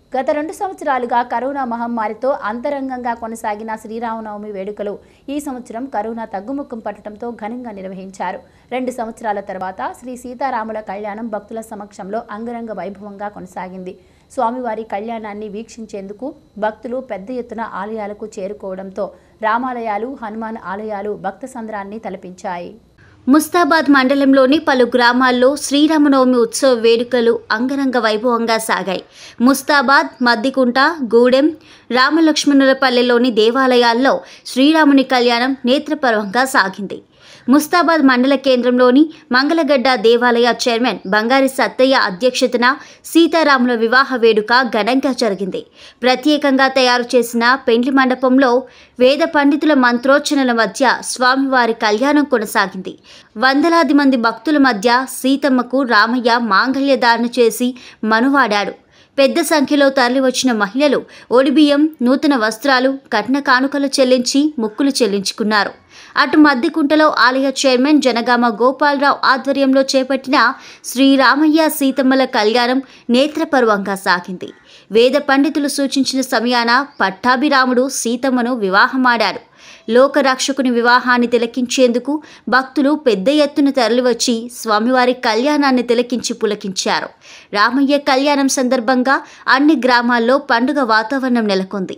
గత రెండు సంవత్సరాలుగా కరోనా మహమ్మారితో అంతరంగంగా కొనసాగిన శ్రీరామనవమి వేడుకలు ఈ సంవత్సరం కరోనా తగ్గుముఖం పట్టడంతో ఘనంగా నిర్వహించారు రెండు సంవత్సరాల తర్వాత శ్రీ సీతారాముల కళ్యాణం భక్తుల సమక్షంలో అంగరంగ వైభవంగా కొనసాగింది స్వామివారి కళ్యాణాన్ని వీక్షించేందుకు భక్తులు పెద్ద ఎత్తున ఆలయాలకు చేరుకోవడంతో రామాలయాలు హనుమాన్ ఆలయాలు భక్త సంద్రాన్ని తలపించాయి ముస్తాబాద్ మండలంలోని పలు గ్రామాల్లో శ్రీరామనవమి ఉత్సవ వేడుకలు అంగరంగ వైభవంగా సాగాయి ముస్తాబాద్ మద్దికుంట గూడెం రామలక్ష్మణులపల్లెలోని దేవాలయాల్లో శ్రీరాముని కళ్యాణం నేత్రపర్వంగా సాగింది ముస్తాబాద్ మండల కేంద్రంలోని మంగళగడ్డ దేవాలయ చైర్మన్ బంగారి సత్తయ్య అధ్యక్షతన సీతారాముల వివాహ వేడుక ఘనంగా జరిగింది ప్రత్యేకంగా తయారు చేసిన పెండ్లి మండపంలో వేద పండితుల మంత్రోచ్చనల మధ్య స్వామివారి కళ్యాణం కొనసాగింది వందలాది మంది భక్తుల మధ్య సీతమ్మకు రామయ్య మాంగళ్య ధారణ చేసి మనువాడాడు పెద్ద సంఖ్యలో తరలివచ్చిన మహిళలు ఒడిబియ్యం నూతన వస్త్రాలు కట్న కానుకలు చెల్లించి ముక్కులు చెల్లించుకున్నారు అటు మద్దికుంటలో ఆలయ చైర్మన్ జనగామ గోపాలరావు ఆధ్వర్యంలో చేపట్టిన శ్రీరామయ్య సీతమ్మల కళ్యాణం నేత్రపర్వంగా సాగింది వేద పండితులు సూచించిన సమయాన పట్టాభిరాముడు సీతమ్మను వివాహమాడాడు లోకరక్షకుని వివాహాన్ని తిలకించేందుకు భక్తులు పెద్ద ఎత్తున తరలివచ్చి స్వామివారి కళ్యాణాన్ని తిలకించి పులకించారు రామయ్య కళ్యాణం సందర్భంగా అన్ని గ్రామాల్లో పండుగ వాతావరణం నెలకొంది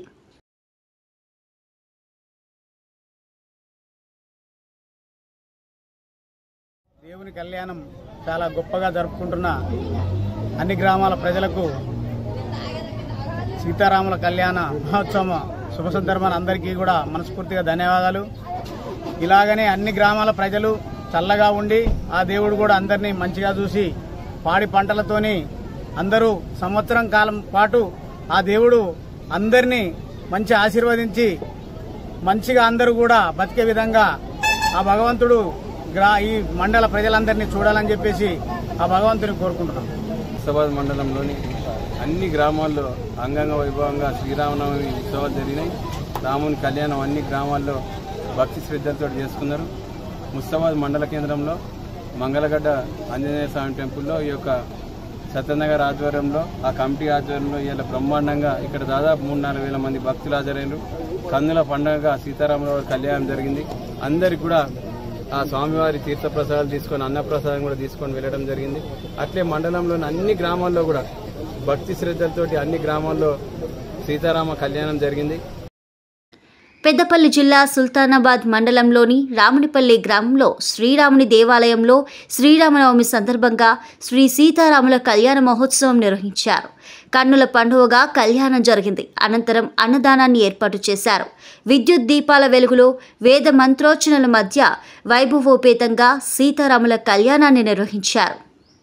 దేవుని కళ్యాణం చాలా గొప్పగా జరుపుకుంటున్న అన్ని గ్రామాల ప్రజలకు సీతారాముల కళ్యాణ మహోత్సవం శుభ సందర్భాన్ని అందరికీ కూడా మనస్ఫూర్తిగా ధన్యవాదాలు ఇలాగనే అన్ని గ్రామాల ప్రజలు చల్లగా ఉండి ఆ దేవుడు కూడా అందరినీ మంచిగా చూసి పాడి పంటలతోని అందరూ సంవత్సరం కాలం పాటు ఆ దేవుడు అందరినీ మంచి ఆశీర్వదించి మంచిగా అందరూ కూడా బతికే విధంగా ఆ భగవంతుడు గ్రా ఈ మండల ప్రజలందరినీ చూడాలని చెప్పేసి ఆ భగవంతుని కోరుకుంటున్నాం హైదరాబాద్ మండలంలోని అన్ని గ్రామాల్లో అంగంగ వైభవంగా శ్రీరామనవమి ఉత్సవాలు జరిగినాయి రాముని కళ్యాణం అన్ని గ్రామాల్లో భక్తి శ్రద్ధలతో చేసుకున్నారు ముస్తాబాద్ మండల కేంద్రంలో మంగళగడ్డ ఆంజనేయ స్వామి టెంపుల్లో ఈ యొక్క సత్యనగర్ ఆధ్వర్యంలో ఆ కమిటీ ఆధ్వర్యంలో ఇలా బ్రహ్మాండంగా ఇక్కడ దాదాపు మూడు నాలుగు వేల మంది భక్తులు హాజరైనారు కన్నుల పండుగగా సీతారామరావు కళ్యాణం జరిగింది అందరికి కూడా ఆ స్వామివారి తీర్థప్రసాదాలు తీసుకొని అన్నప్రసాదం కూడా తీసుకొని వెళ్ళడం జరిగింది అట్లే మండలంలోని అన్ని గ్రామాల్లో కూడా భక్తి శ్రద్ధలతోటి అన్ని గ్రామాల్లో సీతారామ కళ్యాణం జరిగింది పెద్దపల్లి జిల్లా సుల్తానాబాద్ మండలంలోని రామునిపల్లి గ్రామంలో శ్రీరాముని దేవాలయంలో శ్రీరామనవమి సందర్భంగా శ్రీ సీతారాముల కళ్యాణ మహోత్సవం నిర్వహించారు కన్నుల పండుగగా కళ్యాణం జరిగింది అనంతరం అన్నదానాన్ని ఏర్పాటు చేశారు విద్యుత్ దీపాల వెలుగులో వేద మంత్రోచ్చనల మధ్య వైభవోపేతంగా సీతారాముల కళ్యాణాన్ని నిర్వహించారు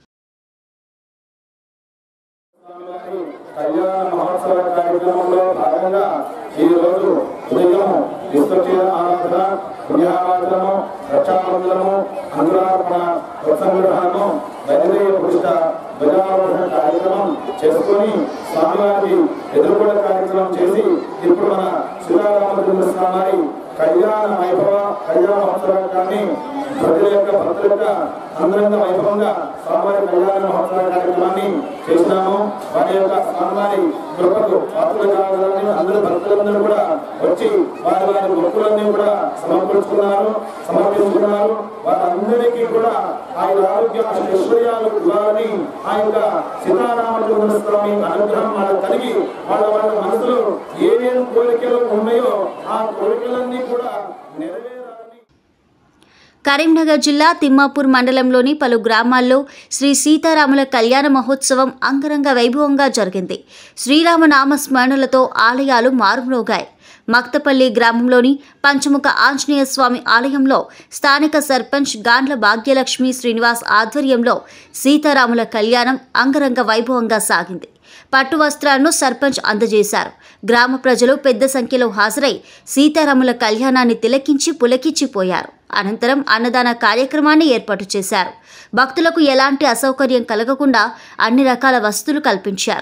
కళ్యాణ మహోత్సవ కార్యక్రమంలో భాగంగా ఈ రోజు ఉదయం విశ్వచీల ఆరాధన పుణ్యారాధనము రక్షాబంధనము అంగురార్పణ ప్రసంగ్రహణము వైద్య పుష్ట ధ్వజారోహణ కార్యక్రమం చేసుకొని స్వామివారికి ఎదుర్కొనే కార్యక్రమం చేసి ఇప్పుడు మన శ్రీరామచంద్ర స్వామి కళ్యాణ వైభవ కళ్యాణ మహోత్సవాన్ని ప్రజల యొక్క భక్తుల యొక్క అంగరంగ వైభవంగా స్వామివారి కళ్యాణ మహోత్సవ కార్యక్రమాన్ని చేసినాము వారి యొక్క స్వామివారి కృపకు పాత్రలు కావాలని అందరూ భక్తులందరూ కూడా వచ్చి వారి వారి భక్తులన్నీ కూడా సమర్పించుకున్నారు సమర్పించుకున్నారు వారందరికీ కూడా ఆయన ఆరోగ్య ఐశ్వర్యాలు ఇవ్వాలని ఆ యొక్క సీతారామచంద్ర స్వామి అనుగ్రహం వాళ్ళకి కలిగి వాళ్ళ వాళ్ళ మనసులో ఏమేమి కోరికలు ఉన్నాయో ఆ కోరికలన్నీ కూడా నెరవేరాలని కరీంనగర్ జిల్లా తిమ్మాపూర్ మండలంలోని పలు గ్రామాల్లో శ్రీ సీతారాముల కళ్యాణ మహోత్సవం అంగరంగ వైభవంగా జరిగింది శ్రీరామ నామ స్మరణలతో ఆలయాలు మారుమ్రోగాయి మక్తపల్లి గ్రామంలోని పంచముఖ ఆంజనేయ స్వామి ఆలయంలో స్థానిక సర్పంచ్ గాండ్ల భాగ్యలక్ష్మి శ్రీనివాస్ ఆధ్వర్యంలో సీతారాముల కళ్యాణం అంగరంగ వైభవంగా సాగింది పట్టు వస్త్రాలను సర్పంచ్ అందజేశారు గ్రామ ప్రజలు పెద్ద సంఖ్యలో హాజరై సీతారాముల కళ్యాణాన్ని తిలకించి పులకించిపోయారు అనంతరం అన్నదాన కార్యక్రమాన్ని ఏర్పాటు చేశారు భక్తులకు ఎలాంటి అసౌకర్యం కలగకుండా అన్ని రకాల వస్తువులు కల్పించారు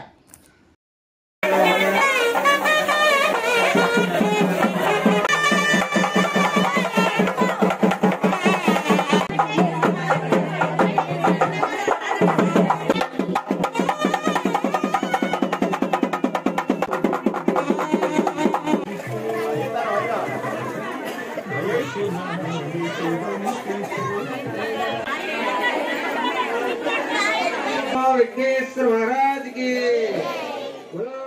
విఘ్నేశ్వర మహారాజ్ కి బోలో